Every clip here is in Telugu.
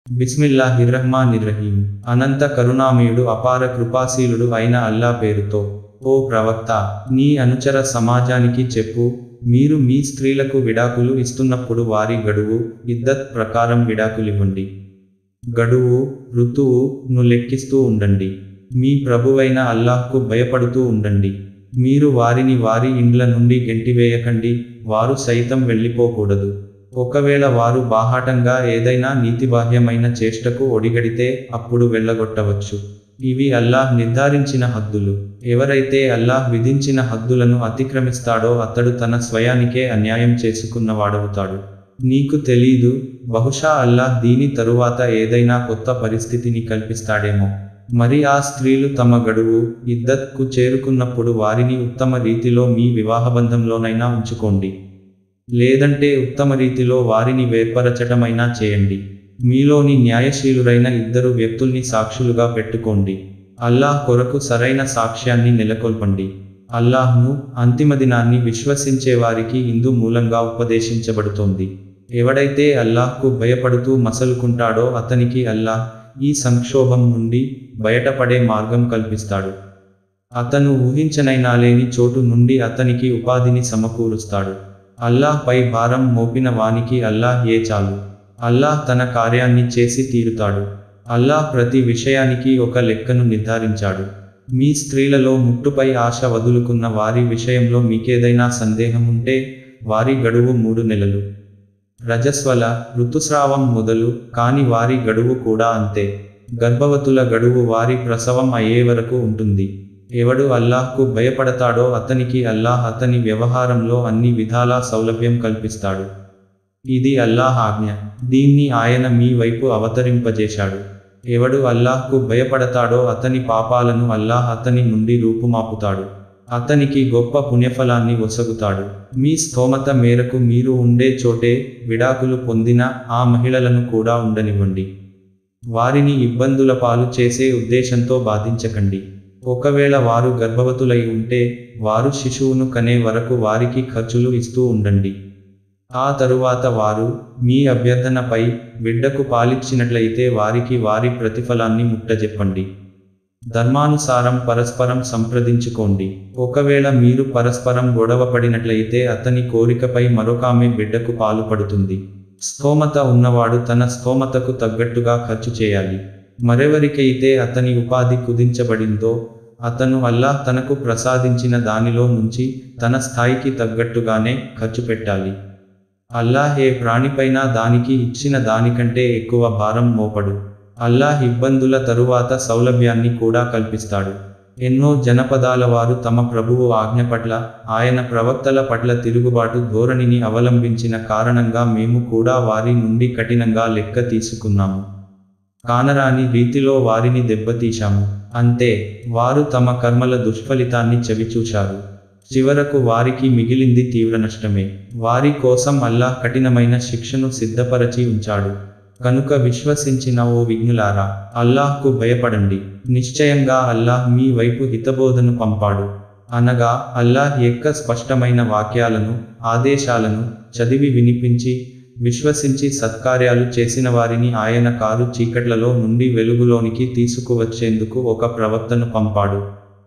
బిస్మిల్లాహిర్రహ్మానిర్రహీం అనంత కరుణామయుడు అపార కృపాశీలుడు అయిన అల్లా పేరుతో ఓ ప్రవక్త నీ అనుచర సమాజానికి చెప్పు మీరు మీ స్త్రీలకు విడాకులు ఇస్తున్నప్పుడు వారి గడువు ఇద్దత్ ప్రకారం విడాకులివ్వండి గడువు ఋతువు ను లెక్కిస్తూ ఉండండి మీ ప్రభువైన అల్లాహ్కు భయపడుతూ ఉండండి మీరు వారిని వారి ఇండ్ల నుండి గెంటివేయకండి వారు సైతం వెళ్ళిపోకూడదు ఒకవేళ వారు బాహాటంగా ఏదైనా నీతిబాహ్యమైన చేష్టకు ఒడిగడితే అప్పుడు వెళ్ళగొట్టవచ్చు ఇవి అల్లాహ్ నిర్ధారించిన హద్దులు ఎవరైతే అల్లాహ్ విధించిన హద్దులను అతిక్రమిస్తాడో అతడు తన స్వయానికే అన్యాయం చేసుకున్నవాడవుతాడు నీకు తెలీదు బహుశా అల్లాహ్ దీని తరువాత ఏదైనా కొత్త పరిస్థితిని కల్పిస్తాడేమో మరి ఆ స్త్రీలు తమ గడువు ఇద్దత్కు చేరుకున్నప్పుడు వారిని ఉత్తమ రీతిలో మీ వివాహబంధంలోనైనా ఉంచుకోండి లేదంటే ఉత్తమ రీతిలో వారిని వేర్పరచటమైనా చేయండి మీలోని న్యాయశీలురైన ఇద్దరు వ్యక్తుల్ని సాక్షులుగా పెట్టుకోండి అల్లాహ్ కొరకు సరైన సాక్ష్యాన్ని నెలకొల్పండి అల్లాహ్ను అంతిమ దినాన్ని విశ్వసించే వారికి ఇందు మూలంగా ఉపదేశించబడుతోంది ఎవడైతే అల్లాహ్కు భయపడుతూ మసలుకుంటాడో అతనికి అల్లాహ్ ఈ సంక్షోభం నుండి బయటపడే మార్గం కల్పిస్తాడు అతను ఊహించనైనా లేని చోటు నుండి అతనికి ఉపాధిని సమకూరుస్తాడు అల్లాహ్ పై భారం మోపిన వానికి అల్లాహ్ ఏ చాలు అల్లాహ్ తన కార్యాన్ని చేసి తీరుతాడు అల్లాహ్ ప్రతి విషయానికి ఒక లెక్కను నిర్ధారించాడు మీ స్త్రీలలో ముట్టుపై ఆశ వదులుకున్న వారి విషయంలో మీకేదైనా సందేహం ఉంటే వారి గడువు మూడు నెలలు రజస్వల ఋతుస్రావం మొదలు కాని వారి గడువు కూడా అంతే గర్భవతుల గడువు వారి ప్రసవం అయ్యే వరకు ఉంటుంది ఎవడు అల్లాహ్కు భయపడతాడో అతనికి అల్లాహ్ అతని వ్యవహారంలో అన్ని విధాలా సౌలభ్యం కల్పిస్తాడు ఇది అల్లాహ్ ఆజ్ఞ దీన్ని ఆయన మీ వైపు అవతరింపజేశాడు ఎవడు అల్లాహ్కు భయపడతాడో అతని పాపాలను అల్లాహ్ అతని నుండి రూపుమాపుతాడు అతనికి గొప్ప పుణ్యఫలాన్ని ఒసగుతాడు మీ స్తోమత మేరకు మీరు ఉండే చోటే విడాకులు పొందిన ఆ మహిళలను కూడా ఉండనివ్వండి వారిని ఇబ్బందుల పాలు చేసే ఉద్దేశంతో బాధించకండి ఒకవేళ వారు గర్భవతులై ఉంటే వారు శిశువును కనే వరకు వారికి ఖర్చులు ఇస్తూ ఉండండి ఆ తరువాత వారు మీ అభ్యర్థనపై బిడ్డకు పాలిచ్చినట్లయితే వారికి వారి ప్రతిఫలాన్ని ముట్టజెప్పండి ధర్మానుసారం పరస్పరం సంప్రదించుకోండి ఒకవేళ మీరు పరస్పరం గొడవపడినట్లయితే అతని కోరికపై మరొకామె బిడ్డకు పాలుపడుతుంది స్తోమత ఉన్నవాడు తన స్తోమతకు తగ్గట్టుగా ఖర్చు చేయాలి మరెవరికైతే అతని ఉపాధి కుదించబడిందో అతను అల్లాహ్ తనకు ప్రసాదించిన దానిలో నుంచి తన స్థాయికి తగ్గట్టుగానే ఖర్చు పెట్టాలి అల్లాహ్ ఏ ప్రాణిపైనా దానికి ఇచ్చిన దానికంటే ఎక్కువ భారం మోపడు అల్లాహ్ ఇబ్బందుల తరువాత సౌలభ్యాన్ని కూడా కల్పిస్తాడు ఎన్నో జనపదాల వారు తమ ప్రభువు ఆజ్ఞ పట్ల ఆయన ప్రవక్తల పట్ల తిరుగుబాటు ధోరణిని అవలంబించిన కారణంగా మేము కూడా వారి నుండి కఠినంగా లెక్క తీసుకున్నాము కానరాని రీతిలో వారిని దెబ్బతీశాము అంతే వారు తమ కర్మల దుష్ఫలితాన్ని చవిచూశారు చివరకు వారికి మిగిలింది తీవ్ర నష్టమే వారి కోసం అల్లాహ్ కఠినమైన శిక్షను సిద్ధపరచి ఉంచాడు కనుక విశ్వసించిన ఓ విఘ్నులారా అల్లాహ్కు భయపడండి నిశ్చయంగా అల్లాహ్ మీ వైపు హితబోధను పంపాడు అనగా అల్లాహ్ యొక్క స్పష్టమైన వాక్యాలను ఆదేశాలను చదివి వినిపించి విశ్వసించి సత్కార్యాలు చేసిన వారిని ఆయన కారు చీకట్లలో నుండి వెలుగులోనికి తీసుకువచ్చేందుకు ఒక ప్రవక్తను పంపాడు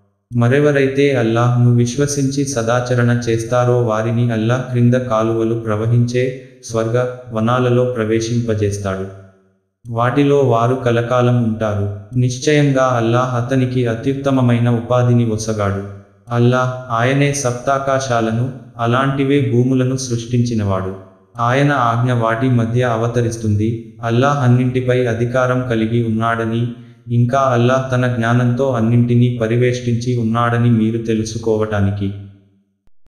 మరెవరైతే అల్లాహ్ను విశ్వసించి సదాచరణ చేస్తారో వారిని అల్లాహ్ క్రింద కాలువలు ప్రవహించే స్వర్గ వనాలలో ప్రవేశింపజేస్తాడు వాటిలో వారు కలకాలం ఉంటారు నిశ్చయంగా అల్లాహ్ అతనికి అత్యుత్తమమైన ఉపాధిని ఒసగాడు అల్లాహ్ ఆయనే సప్తాకాశాలను అలాంటివే భూములను సృష్టించినవాడు ఆయన ఆజ్ఞ వాటి మధ్య అవతరిస్తుంది అల్లాహ్ అన్నింటిపై అధికారం కలిగి ఉన్నాడని ఇంకా అల్లాహ్ తన జ్ఞానంతో అన్నింటినీ పరివేష్టించి ఉన్నాడని మీరు తెలుసుకోవటానికి